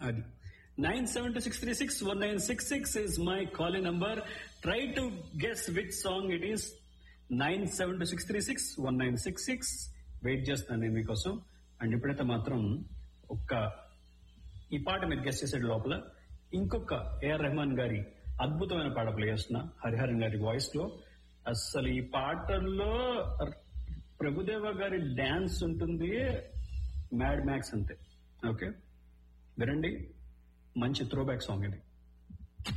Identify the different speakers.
Speaker 1: అది nine seven two six three six one nine six six is my call number try to guess which song it is nine seven two six three six one nine six six wait చేస్తాను నేను మీకోసం and ఇప్పుడైతే మాత్రం ఒక్క ఈ పాట మీరు guest చేసే లోపల ఇంకొక ఏఆర్ రెహమాన్ గారి అద్భుతమైన పాట ప్లే చేస్తున్నా హరిహరన్ గారి వాయిస్ లో అసలు ఈ పాటల్లో ప్రభుదేవ గారి డాన్స్ ఉంటుంది మ్యాడ్ మ్యాక్స్ అంతే ఓకే వినండి మంచి త్రో బ్యాక్ సాంగ్ ఇది